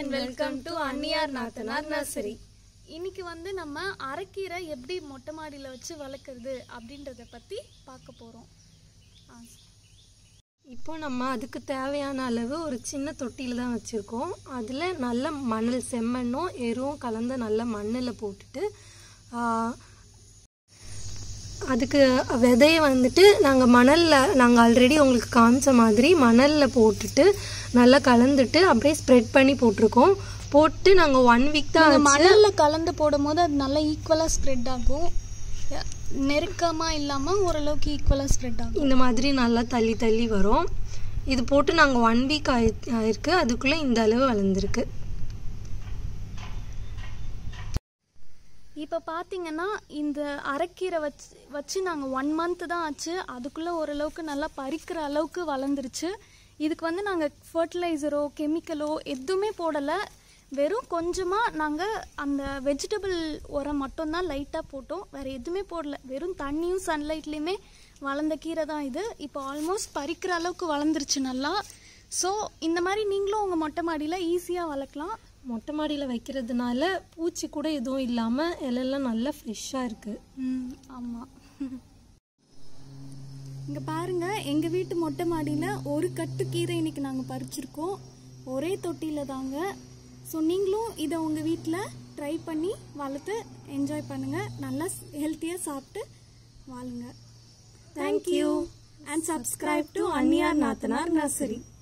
And welcome to அன்னியார் நாத்தனார் nursery இன்னைக்கு வந்து நம்ம அரைக்கீரை எப்படி மொட்டை மாடியில் வச்சு வளர்க்குறது அப்படின்றத பற்றி பார்க்க போகிறோம் இப்போ நம்ம அதுக்கு தேவையான அளவு ஒரு சின்ன தொட்டியில் தான் வச்சுருக்கோம் அதில் நல்ல மணல் செம்மண்ணும் எருவும் கலந்த நல்ல மண்ணில் போட்டுட்டு ஆ, அதுக்கு விதையை வந்துட்டு நாங்கள் மணலில் நாங்கள் ஆல்ரெடி உங்களுக்கு காமிச்ச மாதிரி மணலில் போட்டுட்டு நல்லா கலந்துட்டு அப்படியே ஸ்ப்ரெட் பண்ணி போட்டிருக்கோம் போட்டு நாங்கள் ஒன் வீக் தான் ஆச்சு. மணலில் கலந்து போடும்போது அது நல்லா ஈக்குவலாக ஸ்ப்ரெட் ஆகும் நெருக்கமாக இல்லாமல் ஓரளவுக்கு ஈக்குவலாக ஸ்ப்ரெட் ஆகும் இந்த மாதிரி நல்லா தள்ளி தள்ளி வரும் இது போட்டு நாங்கள் ஒன் வீக் ஆயி ஆயிருக்கு அதுக்குள்ளே இந்த அளவு வளர்ந்துருக்கு இப்போ பார்த்தீங்கன்னா இந்த அரைக்கீரை வச்சு வச்சு நாங்கள் ஒன் மந்த் தான் ஆச்சு அதுக்குள்ளே ஓரளவுக்கு நல்லா பறிக்கிற அளவுக்கு வளர்ந்துருச்சு இதுக்கு வந்து நாங்கள் ஃபர்டிலைசரோ கெமிக்கலோ எதுவுமே போடலை வெறும் கொஞ்சமாக நாங்கள் அந்த வெஜிடபிள் உரம் மட்டும்தான் லைட்டாக போட்டோம் வேறு எதுவுமே போடல வெறும் தண்ணியும் சன்லைட்லேயுமே வளர்ந்த கீரை தான் இது இப்போ ஆல்மோஸ்ட் பறிக்கிற அளவுக்கு வளர்ந்துருச்சு நல்லா ஸோ இந்த மாதிரி நீங்களும் உங்கள் மொட்டை மாடியில் ஈஸியாக வளர்க்கலாம் மொட்டை மாடியில் வைக்கிறதுனால பூச்சி கூட எதுவும் இல்லாமல் இலையெல்லாம் நல்லா ஃப்ரெஷ்ஷாக இருக்குது ம் ஆமாம் இங்கே பாருங்க எங்கள் வீட்டு மொட்டை மாடியில் ஒரு கட்டு கீரை இன்னைக்கு நாங்கள் பறிச்சிருக்கோம் ஒரே தொட்டியில் தாங்க ஸோ நீங்களும் இதை உங்கள் வீட்டில் ட்ரை பண்ணி வளர்த்து என்ஜாய் பண்ணுங்கள் நல்லா ஹெல்த்தியாக சாப்பிட்டு வாழுங்க தேங்க்யூ அண்ட் சப்ஸ்கிரைப் டு அன்னியார் நாத்தனார் நர்சரி